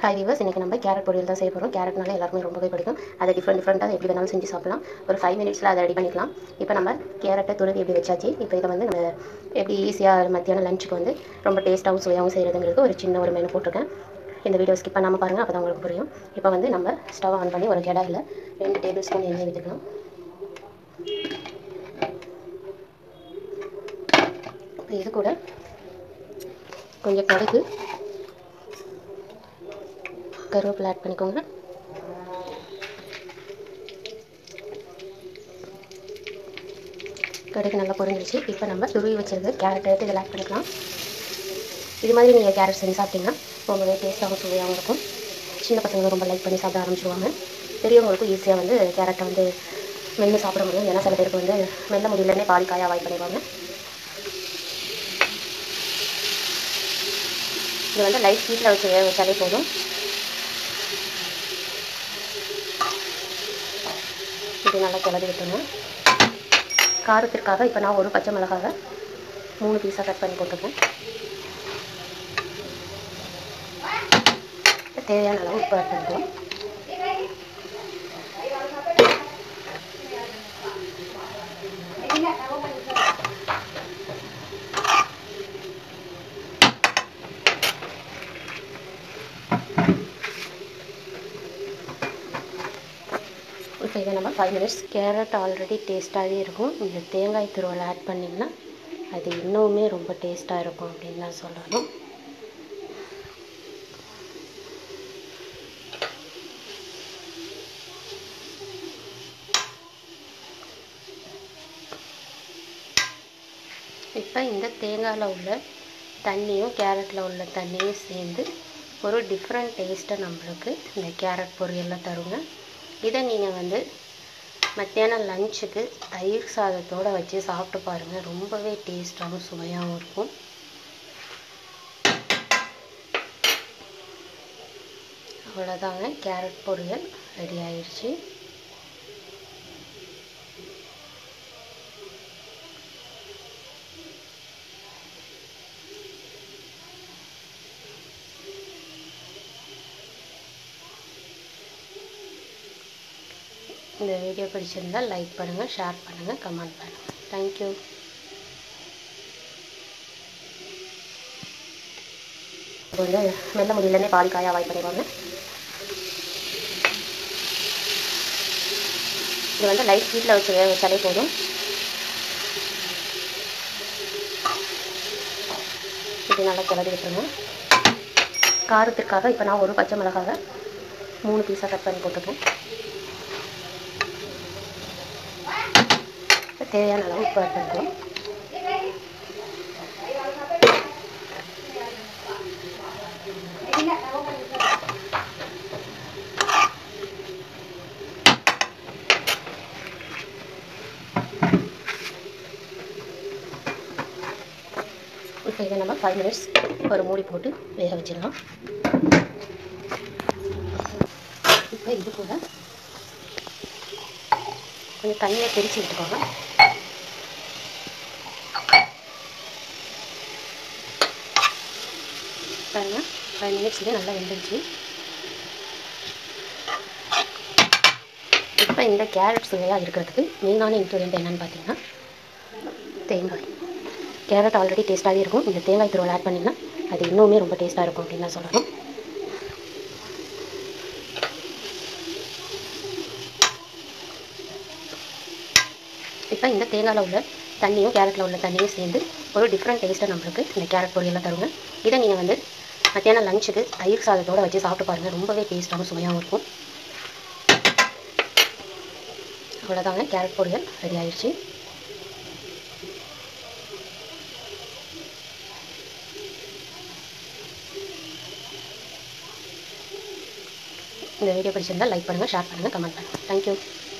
hi viewers இன்றைக்கி நம்ம carrot பொரியல் தான் செய்ய போகிறோம் கேரட்னால எல்லாருமே ரொம்பவே பிடிக்கும் அதை டிஃப்ரெண்ட் டிஃப்ரெண்ட்டாக எப்படி வேணாலும் செஞ்சு சாப்பிடலாம் ஒரு ஃபைவ் மினிட்ஸில் அதை ரெடி பண்ணிக்கலாம் இப்போ நம்ம கேரட்டை துருவி எப்படி வச்சாச்சு இப்போ இதை வந்து நம்ம எப்படி ஈஸியாக மத்தியானம் லஞ்சுக்கு வந்து ரொம்ப டேஸ்ட்டாகவும் சுவையாகவும் செய்கிறதுங்கிறது ஒரு சின்ன ஒரு மெனு போட்டிருக்கேன் இந்த வீடியோ ஸ்கிப் பண்ணாமல் பாருங்கள் அப்போ தான் உங்களுக்கு புரியும் இப்போ வந்து நம்ம ஸ்டவ் ஆன் பண்ணி ஒரு கடாயில் ரெண்டு டேபிள் ஸ்பூன் எண்ணெய் விட்டுக்கலாம் இப்போ இது கூட கொஞ்சம் கடுகு கருவேப்பிலை ஆட் பண்ணிக்கோங்க கடுகு நல்லா பொரிஞ்சிருச்சு இப்போ நம்ம துருவி வச்சிருக்க கேரட் எடுத்து இதில் ஆட் பண்ணிக்கலாம் இது மாதிரி நீங்கள் கேரட் செஞ்சு சாப்பிட்டீங்கன்னா ரொம்பவே டேஸ்ட்டாகவும் சுவையாகவும் இருக்கும் சின்ன பசங்க ரொம்ப லைக் பண்ணி சாப்பிட ஆரம்பிச்சிருவாங்க பெரியவங்களுக்கும் ஈஸியாக வந்து கேரட்டை வந்து மென்று சாப்பிட முடியும் ஏன்னா சில பேருக்கு வந்து மெல்ல முடியலன்னே பாதி காயாக அவாய்ட் பண்ணிடுவாங்க இது வந்து லைட் ஹீட்டில் வச்சு வேக வச்சாலே போதும் இது நல்லா கிளறி விட்டுருங்க காரத்திற்காக இப்போ நான் ஒரு பச்சை மிளகாவை மூணு பீஸாக கட் பண்ணி போட்டிருக்கேன் தேவையான அளவு உப்பு ஆட் பண்ணிக்கலாம் இப்போ இதை நம்ம ஃபைவ் மினிட்ஸ் கேரட் ஆல்ரெடி டேஸ்ட்டாகவே இருக்கும் இந்த தேங்காய் துருவல் ஆட் பண்ணிங்கன்னா அது இன்னுமே ரொம்ப டேஸ்ட்டாக இருக்கும் அப்படின்னு தான் சொல்லணும் இப்போ இந்த தேங்காயில் உள்ள தண்ணியும் கேரட்டில் உள்ள தண்ணியும் சேர்ந்து ஒரு டிஃப்ரெண்ட் டேஸ்ட்டை நம்மளுக்கு இந்த கேரட் பொரியலில் தருங்க இதை நீங்கள் வந்து மத்தியானம் லஞ்சுக்கு தயிர் சாதத்தோடு வச்சு சாப்பிட்டு பாருங்கள் ரொம்பவே டேஸ்ட்டாகவும் சுவையாகவும் இருக்கும் அவ்வளோதாங்க கேரட் பொரியல் ரெடி ஆயிடுச்சு இந்த வீடியோ பிடிச்சிருந்தால் லைக் பண்ணுங்கள் ஷேர் பண்ணுங்கள் கமெண்ட் பண்ணுங்கள் தேங்க்யூ இப்போ வந்து மெல்ல முடியலன்னே பாதி காயாக அவாய்ட் பண்ணிடுவாங்க இது வந்து லைட் ஹீட்டில் வச்சு வேக வச்சாலே போதும் இது நல்லா கிளறி விட்டுருங்க காரத்திற்காக இப்போ நான் ஒரு பச்சை மிளகாவை மூணு பீஸாக கட் பண்ணி போட்டுருக்கேன் தேவையான அளவு உப்பு ஆட் பண்ணிக்கலாம் இப்போ இதை நம்ம ஃபைவ் மினிட்ஸ் ஒரு மூடி போட்டு வேக வச்சிடலாம் இப்போ இது கூட கொஞ்சம் தண்ணியை பிரித்து விட்டுக்கோங்க பாருங்க ஃபைவ் மினிட்ஸ்லேயே நல்லா வெந்துருச்சு இப்போ இந்த கேரட் சுவையாக இருக்கிறதுக்கு மெயினான இன்க்ரீடியன்ட் என்னென்னு பார்த்தீங்கன்னா தேங்காய் கேரட் ஆல்ரெடி டேஸ்ட்டாகவே இருக்கும் இந்த தேங்காய் துருவல் ஆட் பண்ணிங்கன்னா அது இன்னுமே ரொம்ப டேஸ்ட்டாக இருக்கும் அப்படின்னு தான் சொல்லணும் இப்போ இந்த தேங்காயில் உள்ள தண்ணியும் கேரட்டில் உள்ள தண்ணியும் சேர்ந்து ஒரு டிஃப்ரெண்ட் டேஸ்ட்டை நம்மளுக்கு இந்த கேரட் பொரியலில் தருங்க இதை நீங்கள் வந்து மத்தியானம் லஞ்சுக்கு தயிர் சாதத்தோடு வச்சு சாப்பிட்டு பாருங்கள் ரொம்பவே டேஸ்ட்டாகவும் சுவையாகவும் இருக்கும் அவ்வளோதாங்க கேரட் பொரியல் ரெடி ஆயிடுச்சு இந்த வீடியோ பிடிச்சிருந்தால் லைக் பண்ணுங்கள் ஷேர் பண்ணுங்கள் கமெண்ட் பண்ணுங்கள் தேங்க்யூ